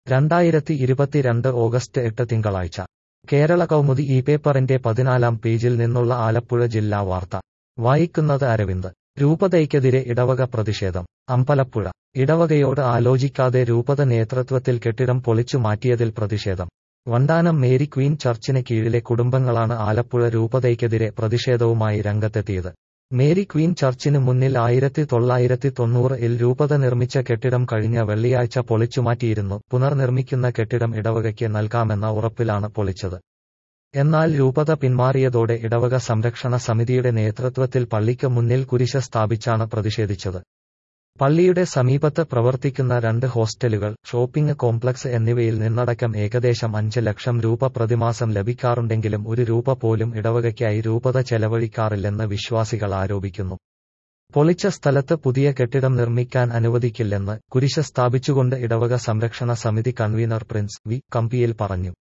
രണ്ടായിരത്തി ഇരുപത്തിരണ്ട് ഓഗസ്റ്റ് എട്ട് തിങ്കളാഴ്ച കേരള കൗമുദി ഈ പേപ്പറിന്റെ പതിനാലാം പേജിൽ നിന്നുള്ള ആലപ്പുഴ ജില്ലാ വാർത്ത വായിക്കുന്നത് അരവിന്ദ് രൂപതയ്ക്കെതിരെ ഇടവക പ്രതിഷേധം അമ്പലപ്പുഴ ഇടവകയോട് ആലോചിക്കാതെ രൂപത നേതൃത്വത്തിൽ കെട്ടിടം പൊളിച്ചു മാറ്റിയതിൽ പ്രതിഷേധം വണ്ടാനം മേരി ക്വീൻ ചർച്ചിന് കീഴിലെ കുടുംബങ്ങളാണ് ആലപ്പുഴ രൂപതയ്ക്കെതിരെ പ്രതിഷേധവുമായി രംഗത്തെത്തിയത് മേരി ക്വീൻ ചർച്ചിന് മുന്നിൽ ആയിരത്തി തൊള്ളായിരത്തി തൊണ്ണൂറ് ഇൽ രൂപത നിർമ്മിച്ച കെട്ടിടം കഴിഞ്ഞ വെള്ളിയാഴ്ച പൊളിച്ചുമാറ്റിയിരുന്നു പുനർനിർമ്മിക്കുന്ന കെട്ടിടം ഇടവകയ്ക്ക് നൽകാമെന്ന ഉറപ്പിലാണ് പൊളിച്ചത് എന്നാൽ രൂപത പിന്മാറിയതോടെ ഇടവക സംരക്ഷണ സമിതിയുടെ നേതൃത്വത്തിൽ പള്ളിക്ക് മുന്നിൽ കുരിശ് സ്ഥാപിച്ചാണ് പ്രതിഷേധിച്ചത് പള്ളിയുടെ സമീപത്ത് പ്രവർത്തിക്കുന്ന രണ്ട് ഹോസ്റ്റലുകൾ ഷോപ്പിംഗ് കോംപ്ലക്സ് എന്നിവയിൽ നിന്നടക്കം ഏകദേശം അഞ്ച് ലക്ഷം രൂപ പ്രതിമാസം ലഭിക്കാറുണ്ടെങ്കിലും ഒരു രൂപ പോലും ഇടവകയ്ക്കായി രൂപത ചെലവഴിക്കാറില്ലെന്ന് വിശ്വാസികൾ ആരോപിക്കുന്നു പൊളിച്ച സ്ഥലത്ത് പുതിയ കെട്ടിടം നിർമ്മിക്കാൻ അനുവദിക്കില്ലെന്ന് കുരിശ് സ്ഥാപിച്ചുകൊണ്ട് ഇടവക സംരക്ഷണ സമിതി കൺവീനർ പ്രിൻസ് വി കമ്പിയിൽ പറഞ്ഞു